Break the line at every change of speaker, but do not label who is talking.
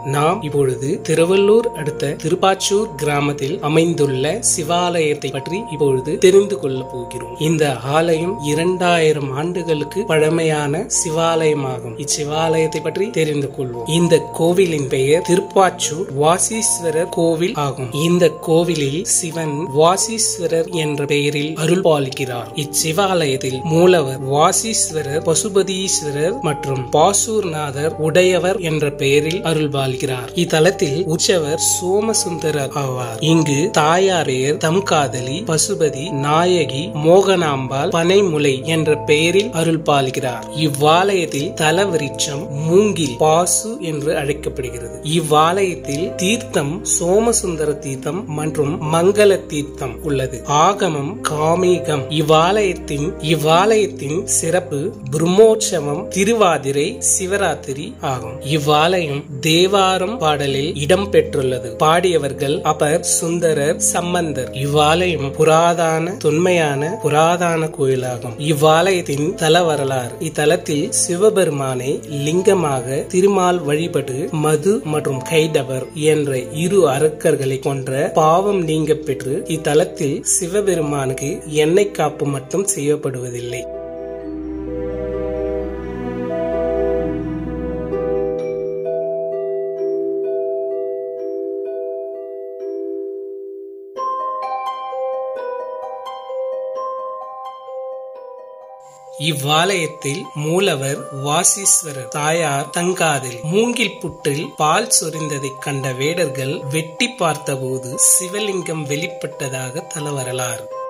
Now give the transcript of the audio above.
நாம் இப்பொழுது திருவள்ளூர் அடுத்த திருப்பாச்சூர் கிராமத்தில் அமைந்துள்ள சிவாலயத்தை பற்றி இப்பொழுது தெரிந்து கொள்ள போகிறோம் இந்த ஆலயம் இரண்டாயிரம் ஆண்டுகளுக்கு பழமையான சிவாலயமாகும் இச்சிவாலயத்தை பற்றி தெரிந்து கொள்வோம் இந்த கோவிலின் பெயர் திருப்பாச்சூர் வாசீஸ்வரர் கோவில் ஆகும் இந்த கோவிலில் சிவன் வாசீஸ்வரர் என்ற பெயரில் அருள் பாலிக்கிறார் இச்சிவாலயத்தில் மூலவர் வாசீஸ்வரர் பசுபதீஸ்வரர் மற்றும் பாசூர்நாதர் உடையவர் என்ற பெயரில் அருள்பாலிக்கிறார் இத்தலத்தில் உற்சவர் சோமசுந்தரர் ஆவார் இங்கு தாயார் பெயர் தம்காதலி பசுபதி நாயகி மோகனாம்பாள் பனைமுலை என்ற பெயரில் அருள் பாலிக்கிறார் இவ்வாலயத்தில் தலவிருட்சம் மூங்கில் பாசு என்று அழைக்கப்படுகிறது இவ்வாலயத்தில் தீர்த்தம் சோமசுந்தர தீர்த்தம் மற்றும் மங்கள தீர்த்தம் உள்ளது ஆகமம் காமீகம் இவ்வாலயத்தின் இவ்வாலயத்தின் சிறப்பு பிரம்மோற்சவம் திருவாதிரை சிவராத்திரி ஆகும் இவ்வாலயம் தேவாரம் பாடலில் இடம் பெற்றுள்ளது பாடியவர்கள் அப்பர் சுந்தரர் சம்பந்தர் இவ்வாலயம் புராதான தொன்மையான புராதான கோயிலாகும் இவ்வாலயத்தின் தல வரலாறு இத்தலத்தில் சிவபெருமானை லிங்கமாக திருமால் வழிபடு மது மற்றும் கைடவர் என்ற இரு அரக்கர்களை கொன்ற பாவம் நீங்க பெற்று இத்தலத்தில் சிவபெருமானுக்கு எண்ணெய் காப்பு மட்டும் செய்யப்படுவதில்லை இவ்வாலயத்தில் மூலவர் வாசீஸ்வரர் தாயார் தங்காதில் மூங்கில் புற்றில் பால் சொரிந்ததைக் கண்ட வேடர்கள் வெட்டி பார்த்தபோது சிவலிங்கம் வெளிப்பட்டதாக தல வரலாறு